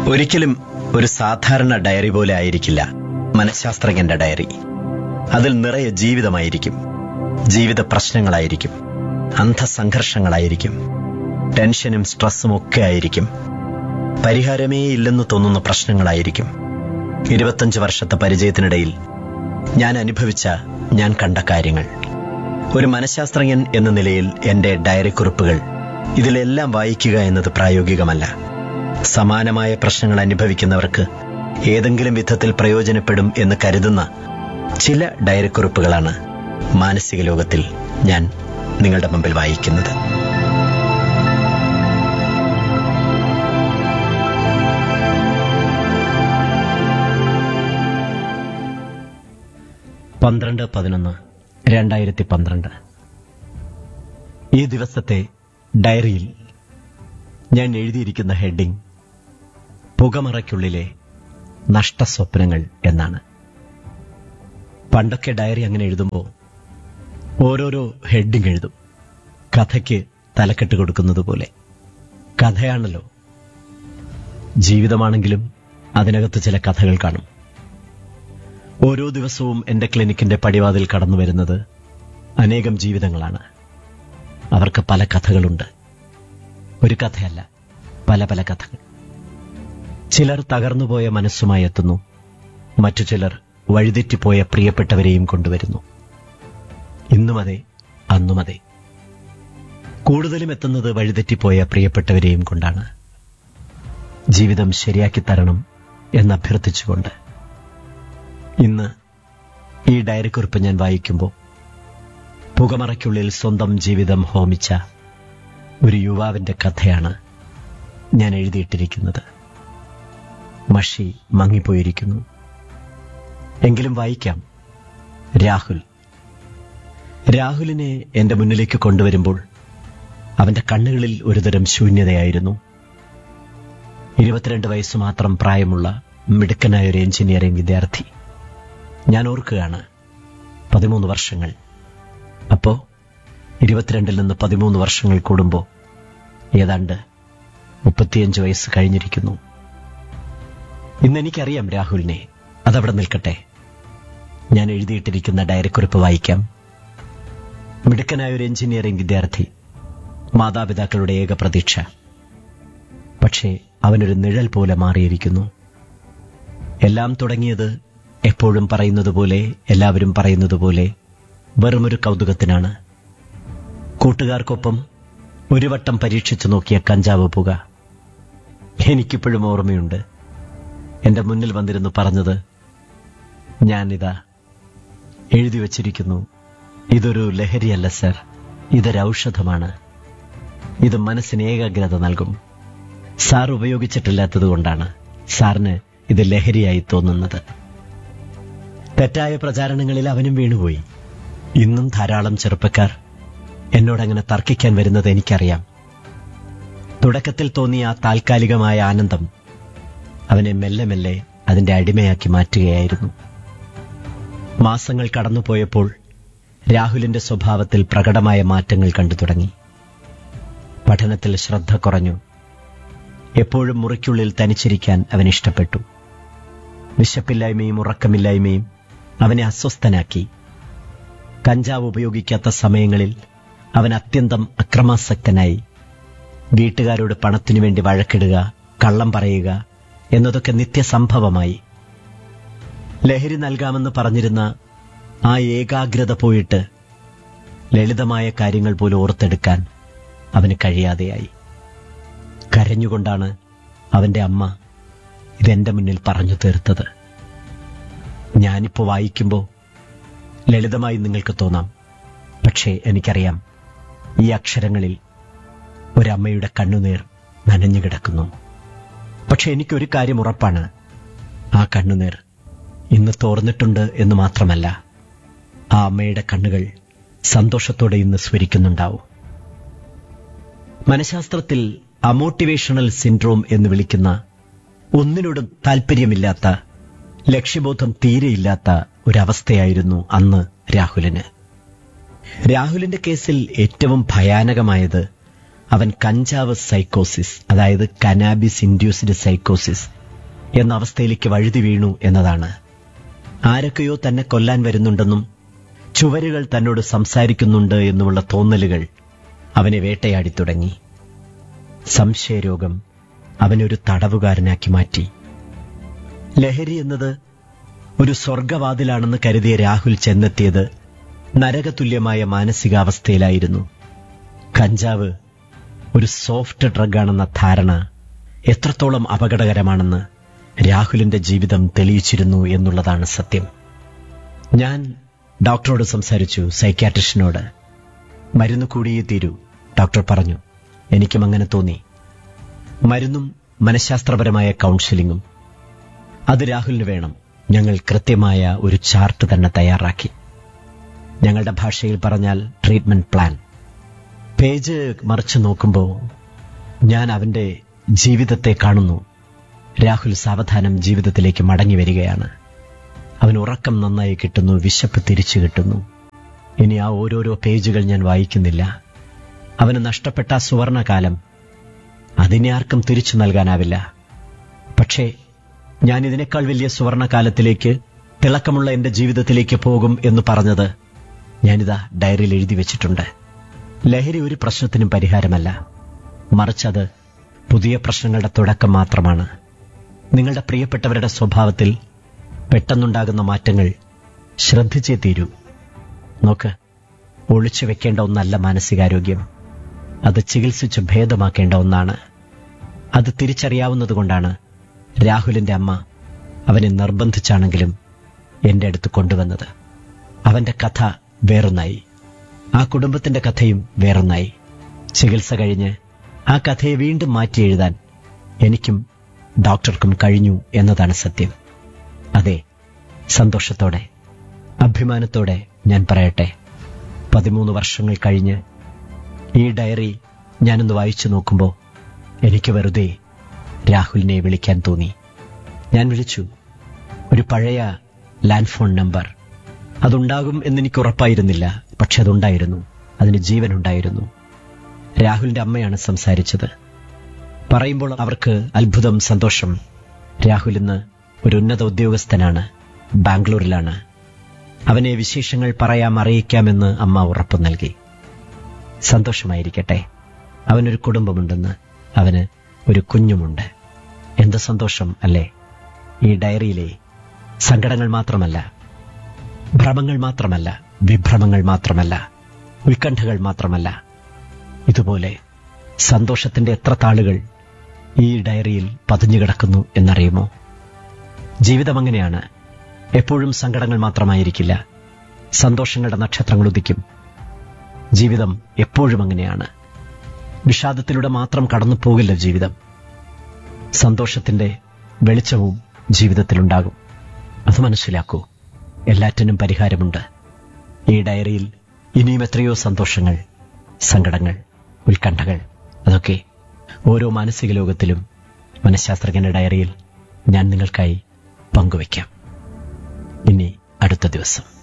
ഒരിക്കലും ഒരു സാധാരണ ഡയറി പോലെ ആയിരിക്കില്ല മനഃശാസ്ത്രജ്ഞന്റെ ഡയറി അതിൽ നിറയെ ജീവിതമായിരിക്കും ജീവിത പ്രശ്നങ്ങളായിരിക്കും അന്ധസംഘർഷങ്ങളായിരിക്കും ടെൻഷനും സ്ട്രെസ്സും ഒക്കെ ആയിരിക്കും പരിഹാരമേ ഇല്ലെന്ന് തോന്നുന്ന പ്രശ്നങ്ങളായിരിക്കും ഇരുപത്തഞ്ച് വർഷത്തെ പരിചയത്തിനിടയിൽ ഞാൻ അനുഭവിച്ച ഞാൻ കണ്ട കാര്യങ്ങൾ ഒരു മനഃശാസ്ത്രജ്ഞൻ എന്ന നിലയിൽ എന്റെ ഡയറി കുറിപ്പുകൾ ഇതിലെല്ലാം വായിക്കുക എന്നത് പ്രായോഗികമല്ല സമാനമായ പ്രശ്നങ്ങൾ അനുഭവിക്കുന്നവർക്ക് ഏതെങ്കിലും വിധത്തിൽ പ്രയോജനപ്പെടും എന്ന് കരുതുന്ന ചില ഡയറി കുറിപ്പുകളാണ് മാനസിക ലോകത്തിൽ ഞാൻ നിങ്ങളുടെ മുമ്പിൽ വായിക്കുന്നത് പന്ത്രണ്ട് പതിനൊന്ന് രണ്ടായിരത്തി പന്ത്രണ്ട് ഈ ദിവസത്തെ ഡയറിയിൽ ഞാൻ എഴുതിയിരിക്കുന്ന ഹെഡിംഗ് പുകമറയ്ക്കുള്ളിലെ നഷ്ടസ്വപ്നങ്ങൾ എന്നാണ് പണ്ടൊക്കെ ഡയറി അങ്ങനെ എഴുതുമ്പോൾ ഓരോരോ ഹെഡിങ് എഴുതും കഥയ്ക്ക് തലക്കെട്ട് കൊടുക്കുന്നത് പോലെ കഥയാണല്ലോ ജീവിതമാണെങ്കിലും അതിനകത്ത് ചില കഥകൾ കാണും ഓരോ ദിവസവും എന്റെ ക്ലിനിക്കിന്റെ പടിവാതിൽ കടന്നു വരുന്നത് അനേകം ജീവിതങ്ങളാണ് അവർക്ക് പല കഥകളുണ്ട് ഒരു കഥയല്ല പല പല കഥകൾ ചിലർ തകർന്നുപോയ മനസ്സുമായി എത്തുന്നു മറ്റു ചിലർ വഴിതെറ്റിപ്പോയ പ്രിയപ്പെട്ടവരെയും കൊണ്ടുവരുന്നു ഇന്നും അതെ അന്നും അതെ കൂടുതലും എത്തുന്നത് വഴിതെറ്റിപ്പോയ പ്രിയപ്പെട്ടവരെയും കൊണ്ടാണ് ജീവിതം ശരിയാക്കി തരണം എന്നഭ്യർത്ഥിച്ചുകൊണ്ട് ഇന്ന് ഈ ഡയറിക്കുറിപ്പ് ഞാൻ വായിക്കുമ്പോൾ പുകമറയ്ക്കുള്ളിൽ സ്വന്തം ജീവിതം ഹോമിച്ച ഒരു യുവാവിന്റെ കഥയാണ് ഞാൻ എഴുതിയിട്ടിരിക്കുന്നത് മഷി മങ്ങിപ്പോയിരിക്കുന്നു എങ്കിലും വായിക്കാം രാഹുൽ രാഹുലിനെ എന്റെ മുന്നിലേക്ക് കൊണ്ടുവരുമ്പോൾ അവന്റെ കണ്ണുകളിൽ ഒരുതരം ശൂന്യതയായിരുന്നു ഇരുപത്തിരണ്ട് വയസ്സ് മാത്രം പ്രായമുള്ള മിടുക്കനായ ഒരു എഞ്ചിനീയറിംഗ് വിദ്യാർത്ഥി ഞാൻ ഓർക്കുകയാണ് പതിമൂന്ന് വർഷങ്ങൾ അപ്പോ ഇരുപത്തിരണ്ടിൽ നിന്ന് പതിമൂന്ന് വർഷങ്ങൾ കൂടുമ്പോൾ ഏതാണ്ട് മുപ്പത്തിയഞ്ച് വയസ്സ് കഴിഞ്ഞിരിക്കുന്നു ഇന്ന് എനിക്കറിയാം രാഹുലിനെ അതവിടെ നിൽക്കട്ടെ ഞാൻ എഴുതിയിട്ടിരിക്കുന്ന ഡയറിക്കുറിപ്പ് വായിക്കാം മിടുക്കനായ ഒരു എഞ്ചിനീയറിംഗ് വിദ്യാർത്ഥി മാതാപിതാക്കളുടെ ഏക പ്രതീക്ഷ പക്ഷേ അവനൊരു നിഴൽ പോലെ മാറിയിരിക്കുന്നു എല്ലാം തുടങ്ങിയത് എപ്പോഴും പറയുന്നത് പോലെ എല്ലാവരും പറയുന്നത് പോലെ വെറുമൊരു കൗതുകത്തിനാണ് കൂട്ടുകാർക്കൊപ്പം ഒരു വട്ടം പരീക്ഷിച്ചു നോക്കിയ കഞ്ചാവ് പുക എനിക്കിപ്പോഴും ഓർമ്മയുണ്ട് എന്റെ മുന്നിൽ വന്നിരുന്നു പറഞ്ഞത് ഞാനിതാ എഴുതി വച്ചിരിക്കുന്നു ഇതൊരു ലഹരിയല്ല സർ ഇതൊരു ഔഷധമാണ് ഇത് മനസ്സിന് ഏകാഗ്രത നൽകും സാർ ഉപയോഗിച്ചിട്ടില്ലാത്തത് കൊണ്ടാണ് സാറിന് ഇത് ലഹരിയായി തോന്നുന്നത് തെറ്റായ പ്രചാരണങ്ങളിൽ അവനും വീണുപോയി ഇന്നും ധാരാളം ചെറുപ്പക്കാർ എന്നോടങ്ങനെ തർക്കിക്കാൻ വരുന്നത് എനിക്കറിയാം തുടക്കത്തിൽ തോന്നിയ ആ താൽക്കാലികമായ ആനന്ദം അവനെ മെല്ലെ മെല്ലെ അതിന്റെ അടിമയാക്കി മാറ്റുകയായിരുന്നു മാസങ്ങൾ കടന്നുപോയപ്പോൾ രാഹുലിന്റെ സ്വഭാവത്തിൽ പ്രകടമായ മാറ്റങ്ങൾ കണ്ടു തുടങ്ങി പഠനത്തിൽ ശ്രദ്ധ കുറഞ്ഞു എപ്പോഴും മുറിക്കുള്ളിൽ തനിച്ചിരിക്കാൻ അവൻ ഇഷ്ടപ്പെട്ടു വിശപ്പില്ലായ്മയും ഉറക്കമില്ലായ്മയും അവനെ അസ്വസ്ഥനാക്കി കഞ്ചാവ് ഉപയോഗിക്കാത്ത സമയങ്ങളിൽ അവൻ അത്യന്തം അക്രമാസക്തനായി വീട്ടുകാരോട് പണത്തിനു വേണ്ടി വഴക്കിടുക കള്ളം പറയുക എന്നതൊക്കെ നിത്യസംഭവമായി ലഹരി നൽകാമെന്ന് പറഞ്ഞിരുന്ന ആ ഏകാഗ്രത പോയിട്ട് ലളിതമായ കാര്യങ്ങൾ പോലും ഓർത്തെടുക്കാൻ അവന് കഴിയാതെയായി കരഞ്ഞുകൊണ്ടാണ് അവന്റെ അമ്മ ഇതെന്റെ മുന്നിൽ പറഞ്ഞു തീർത്തത് ഞാനിപ്പോ വായിക്കുമ്പോൾ ലളിതമായി നിങ്ങൾക്ക് തോന്നാം പക്ഷേ എനിക്കറിയാം ഈ അക്ഷരങ്ങളിൽ ഒരമ്മയുടെ കണ്ണുനീർ നനഞ്ഞു കിടക്കുന്നു പക്ഷെ എനിക്കൊരു കാര്യം ഉറപ്പാണ് ആ കണ്ണുനീർ ഇന്ന് തോർന്നിട്ടുണ്ട് എന്ന് മാത്രമല്ല ആ അമ്മയുടെ കണ്ണുകൾ സന്തോഷത്തോടെ ഇന്ന് സ്മരിക്കുന്നുണ്ടാവും മനഃശാസ്ത്രത്തിൽ അമോട്ടിവേഷണൽ സിൻഡ്രോം എന്ന് വിളിക്കുന്ന ഒന്നിനോടും താല്പര്യമില്ലാത്ത ലക്ഷ്യബോധം തീരെയില്ലാത്ത ഒരവസ്ഥയായിരുന്നു അന്ന് രാഹുലിന് രാഹുലിന്റെ കേസിൽ ഏറ്റവും ഭയാനകമായത് അവൻ കഞ്ചാവ് സൈക്കോസിസ് അതായത് കനാബിസ് ഇൻഡ്യൂസ്ഡ് സൈക്കോസിസ് എന്ന അവസ്ഥയിലേക്ക് വഴുതി വീണു എന്നതാണ് ആരൊക്കെയോ തന്നെ കൊല്ലാൻ വരുന്നുണ്ടെന്നും ചുവരുകൾ തന്നോട് സംസാരിക്കുന്നുണ്ട് എന്നുമുള്ള തോന്നലുകൾ അവനെ വേട്ടയാടി തുടങ്ങി സംശയരോഗം അവനൊരു തടവുകാരനാക്കി മാറ്റി ലഹരി എന്നത് ഒരു സ്വർഗവാതിലാണെന്ന് കരുതിയ രാഹുൽ ചെന്നെത്തിയത് നരകതുല്യമായ മാനസികാവസ്ഥയിലായിരുന്നു കഞ്ചാവ് ഒരു സോഫ്റ്റ് ഡ്രഗാണെന്ന ധാരണ എത്രത്തോളം അപകടകരമാണെന്ന് രാഹുലിന്റെ ജീവിതം തെളിയിച്ചിരുന്നു എന്നുള്ളതാണ് സത്യം ഞാൻ ഡോക്ടറോട് സംസാരിച്ചു സൈക്യാട്രിസ്റ്റിനോട് മരുന്ന് കൂടിയേ തീരൂ ഡോക്ടർ പറഞ്ഞു എനിക്കും അങ്ങനെ തോന്നി മരുന്നും മനഃശാസ്ത്രപരമായ കൗൺസിലിങ്ങും അത് രാഹുലിന് വേണം ഞങ്ങൾ കൃത്യമായ ഒരു ചാർട്ട് തന്നെ തയ്യാറാക്കി ഞങ്ങളുടെ ഭാഷയിൽ പറഞ്ഞാൽ ട്രീറ്റ്മെന്റ് പ്ലാൻ പേജ് മറിച്ചു നോക്കുമ്പോൾ ഞാൻ അവന്റെ ജീവിതത്തെ കാണുന്നു രാഹുൽ സാവധാനം ജീവിതത്തിലേക്ക് മടങ്ങി വരികയാണ് അവൻ ഉറക്കം നന്നായി കിട്ടുന്നു വിശപ്പ് തിരിച്ചു കിട്ടുന്നു ഇനി ആ ഓരോരോ പേജുകൾ ഞാൻ വായിക്കുന്നില്ല അവന് നഷ്ടപ്പെട്ട ആ സുവർണകാലം അതിനെ ആർക്കും തിരിച്ചു നൽകാനാവില്ല പക്ഷേ ഞാൻ ഇതിനേക്കാൾ വലിയ സുവർണകാലത്തിലേക്ക് തിളക്കമുള്ള എന്റെ ജീവിതത്തിലേക്ക് പോകും എന്ന് പറഞ്ഞത് ഞാനിതാ ഡയറിയിൽ എഴുതി വെച്ചിട്ടുണ്ട് ലഹരി ഒരു പ്രശ്നത്തിനും പരിഹാരമല്ല മറിച്ചത് പുതിയ പ്രശ്നങ്ങളുടെ തുടക്കം മാത്രമാണ് നിങ്ങളുടെ പ്രിയപ്പെട്ടവരുടെ സ്വഭാവത്തിൽ പെട്ടെന്നുണ്ടാകുന്ന മാറ്റങ്ങൾ ശ്രദ്ധിച്ചേ തീരൂ നോക്ക് ഒളിച്ചു വെക്കേണ്ട ഒന്നല്ല മാനസികാരോഗ്യം അത് ചികിത്സിച്ച് ഭേദമാക്കേണ്ട ഒന്നാണ് അത് തിരിച്ചറിയാവുന്നതുകൊണ്ടാണ് രാഹുലിന്റെ അമ്മ അവനെ നിർബന്ധിച്ചാണെങ്കിലും എന്റെ അടുത്ത് കൊണ്ടുവന്നത് അവന്റെ കഥ വേറൊന്നായി ആ കുടുംബത്തിന്റെ കഥയും വേറൊന്നായി ചികിത്സ കഴിഞ്ഞ് ആ കഥയെ വീണ്ടും മാറ്റി എഴുതാൻ എനിക്കും ഡോക്ടർക്കും കഴിഞ്ഞു എന്നതാണ് സത്യം അതെ സന്തോഷത്തോടെ അഭിമാനത്തോടെ ഞാൻ പറയട്ടെ പതിമൂന്ന് വർഷങ്ങൾ കഴിഞ്ഞ് ഈ ഡയറി ഞാനൊന്ന് വായിച്ചു നോക്കുമ്പോൾ എനിക്ക് വെറുതെ രാഹുലിനെ വിളിക്കാൻ തോന്നി ഞാൻ വിളിച്ചു ഒരു പഴയ ലാൻഡ് ഫോൺ നമ്പർ അതുണ്ടാകും എന്നെനിക്ക് ഉറപ്പായിരുന്നില്ല പക്ഷെ അതുണ്ടായിരുന്നു അതിന് ജീവനുണ്ടായിരുന്നു രാഹുലിന്റെ അമ്മയാണ് സംസാരിച്ചത് പറയുമ്പോൾ അവർക്ക് അത്ഭുതം സന്തോഷം രാഹുൽ ഇന്ന് ഒരു ഉന്നത ഉദ്യോഗസ്ഥനാണ് ബാംഗ്ലൂരിലാണ് അവനെ വിശേഷങ്ങൾ പറയാം അറിയിക്കാമെന്ന് അമ്മ ഉറപ്പു നൽകി സന്തോഷമായിരിക്കട്ടെ അവനൊരു കുടുംബമുണ്ടെന്ന് അവന് ഒരു കുഞ്ഞുമുണ്ട് എന്ത് സന്തോഷം അല്ലേ ഈ ഡയറിയിലെ സങ്കടങ്ങൾ മാത്രമല്ല ഭ്രമങ്ങൾ മാത്രമല്ല വിഭ്രമങ്ങൾ മാത്രമല്ല ഉത്കണ്ഠകൾ മാത്രമല്ല ഇതുപോലെ സന്തോഷത്തിന്റെ എത്ര താളുകൾ ഈ ഡയറിയിൽ പതിഞ്ഞു കിടക്കുന്നു എന്നറിയുമോ ജീവിതം അങ്ങനെയാണ് എപ്പോഴും സങ്കടങ്ങൾ മാത്രമായിരിക്കില്ല സന്തോഷങ്ങളുടെ നക്ഷത്രങ്ങൾ ഉദിക്കും ജീവിതം എപ്പോഴും അങ്ങനെയാണ് വിഷാദത്തിലൂടെ മാത്രം കടന്നു പോകില്ല ജീവിതം സന്തോഷത്തിന്റെ വെളിച്ചവും ജീവിതത്തിലുണ്ടാകും അത് മനസ്സിലാക്കൂ എല്ലാറ്റിനും പരിഹാരമുണ്ട് ഈ ഡയറിയിൽ ഇനിയും എത്രയോ സന്തോഷങ്ങൾ സങ്കടങ്ങൾ ഉത്കണ്ഠകൾ അതൊക്കെ ഓരോ മാനസിക ലോകത്തിലും മനഃശാസ്ത്രജ്ഞന്റെ ഡയറിയിൽ ഞാൻ നിങ്ങൾക്കായി പങ്കുവയ്ക്കാം ഇനി അടുത്ത ദിവസം